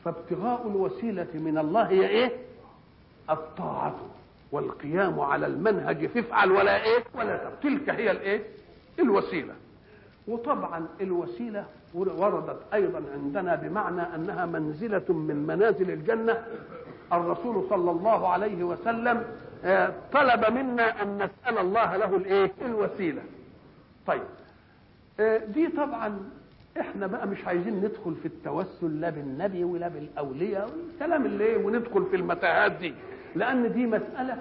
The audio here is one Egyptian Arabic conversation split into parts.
فابتغاء الوسيلة من الله هي ايه الطاعة والقيام على المنهج فافعل ولا ايه ولا تفعل تلك هي الايه الوسيلة وطبعا الوسيلة وردت ايضا عندنا بمعنى انها منزلة من منازل الجنة الرسول صلى الله عليه وسلم طلب منا ان نسأل الله له الايه الوسيلة طيب دي طبعا احنا بقى مش عايزين ندخل في التوسل لا بالنبي ولا بالاولياء والكلام اللي ايه وندخل في المتاهات دي لان دي مساله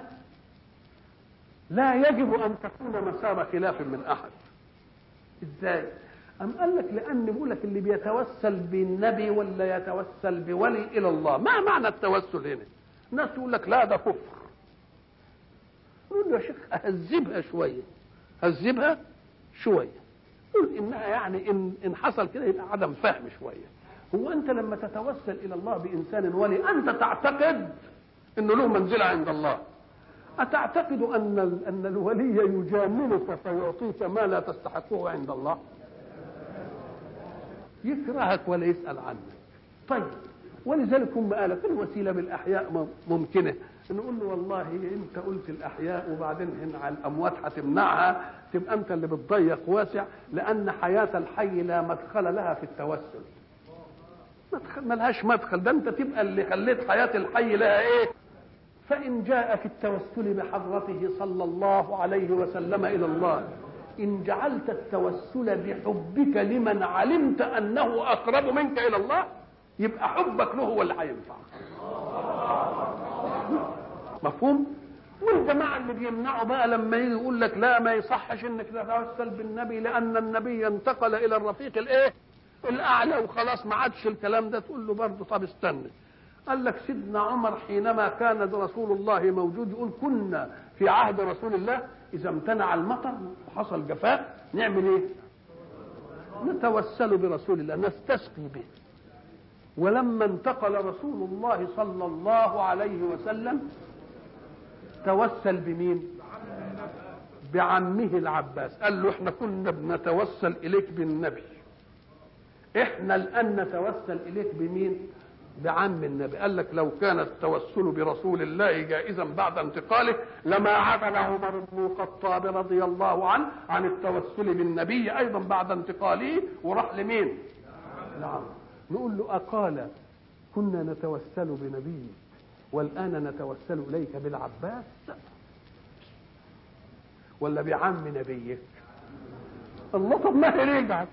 لا يجب ان تكون مسار خلاف من احد ازاي أم قال لك لأن بيقول لك اللي بيتوسل بالنبي ولا يتوسل بولي إلى الله، ما معنى التوسل هنا؟ ناس يقول لك لا ده كفر. يقول له يا شيخ أهذبها شوية. هذبها شوية. قل انها يعني ان ان حصل كده يبقى عدم فهم شويه هو انت لما تتوسل الى الله بانسان ولي انت تعتقد انه له منزله عند الله اتعتقد ان ان الولي يجاملك فيعطيك ما لا تستحقه عند الله يكرهك ولا يسال عنك طيب ولذلك هم قالوا الوسيله بالاحياء ممكنه نقول له والله انت قلت الاحياء وبعدين ان على الاموات هتمنعها تبقى انت اللي بتضيق واسع لان حياه الحي لا مدخل لها في التوسل مدخل ملهاش مدخل ده انت تبقى اللي خليت حياه الحي لها ايه فان جاء في التوسل بحضرته صلى الله عليه وسلم الى الله ان جعلت التوسل بحبك لمن علمت انه اقرب منك الى الله يبقى حبك له هو اللي هينفعك مفهوم والجماعه اللي بيمنعوا بقى لما يجي يقول لك لا ما يصحش انك تتوسل بالنبي لان النبي انتقل الى الرفيق الايه الاعلى وخلاص ما عادش الكلام ده تقول له برضه طب استنى قال لك سيدنا عمر حينما كان رسول الله موجود يقول كنا في عهد رسول الله اذا امتنع المطر وحصل جفاف نعمل ايه نتوسل برسول الله نستسقي به ولما انتقل رسول الله صلى الله عليه وسلم توسل بمين بعمه العباس قال له احنا كنا بنتوسل اليك بالنبي احنا الان نتوسل اليك بمين بعم النبي قال لك لو كان التوسل برسول الله جائزا بعد انتقاله لما عدل عمر بن الخطاب رضي الله عنه عن التوسل بالنبي ايضا بعد انتقاله وراح لمين نعم نقول له أقال كنا نتوسل بنبيك والآن نتوسل إليك بالعباس ولا بعم نبيك الله طب ما رجع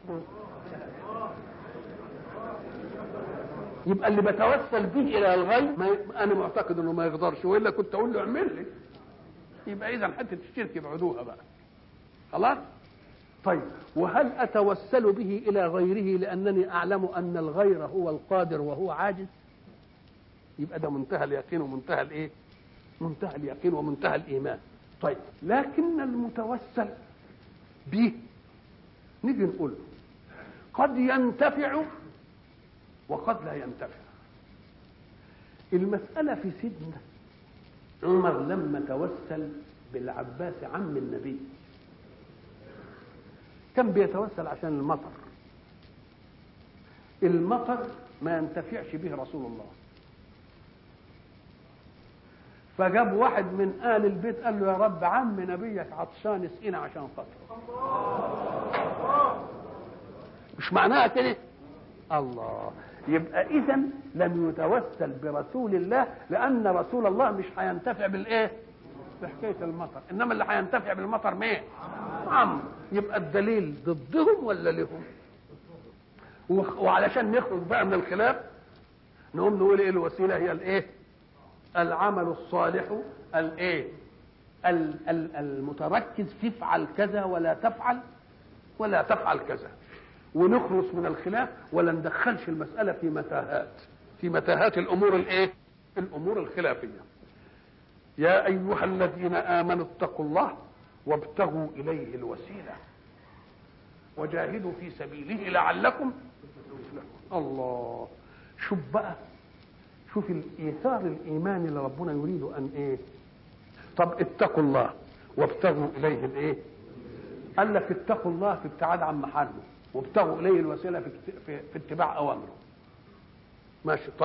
يبقى اللي بتوسل به الى الغير ما انا معتقد انه ما يقدرش والا كنت اقول له اعمل لي يبقى اذا حته الشرك بعدوها بقى خلاص طيب وهل اتوسل به الى غيره لانني اعلم ان الغير هو القادر وهو عاجز يبقى ده منتهى اليقين ومنتهى الايه منتهى اليقين ومنتهى الايمان طيب لكن المتوسل به نيجي نقول له قد ينتفع وقد لا ينتفع المسألة في سيدنا عمر لما توسل بالعباس عم النبي كان بيتوسل عشان المطر المطر ما ينتفعش به رسول الله فجاب واحد من آل البيت قال له يا رب عم نبيك عطشان اسقينا عشان خاطره مش معناها كده الله يبقى اذا لم يتوسل برسول الله لان رسول الله مش هينتفع بالايه بحكايه المطر انما اللي هينتفع بالمطر مين عم يبقى الدليل ضدهم ولا لهم وعلشان نخرج بقى من الخلاف نقوم نقول ايه الوسيله هي الايه العمل الصالح الايه المتركز في افعل كذا ولا تفعل ولا تفعل كذا ونخلص من الخلاف ولا ندخلش المسألة في متاهات في متاهات الأمور الإيه؟ الأمور الخلافية يا أيها الذين آمنوا اتقوا الله وابتغوا إليه الوسيلة وجاهدوا في سبيله لعلكم الله شوف بقى شوف الإيثار الإيمان اللي ربنا يريد أن إيه طب اتقوا الله وابتغوا إليه الإيه قال لك اتقوا الله في ابتعاد عن محله وابتغوا اليه الوسيله في, في, في اتباع اوامره ماشي طيب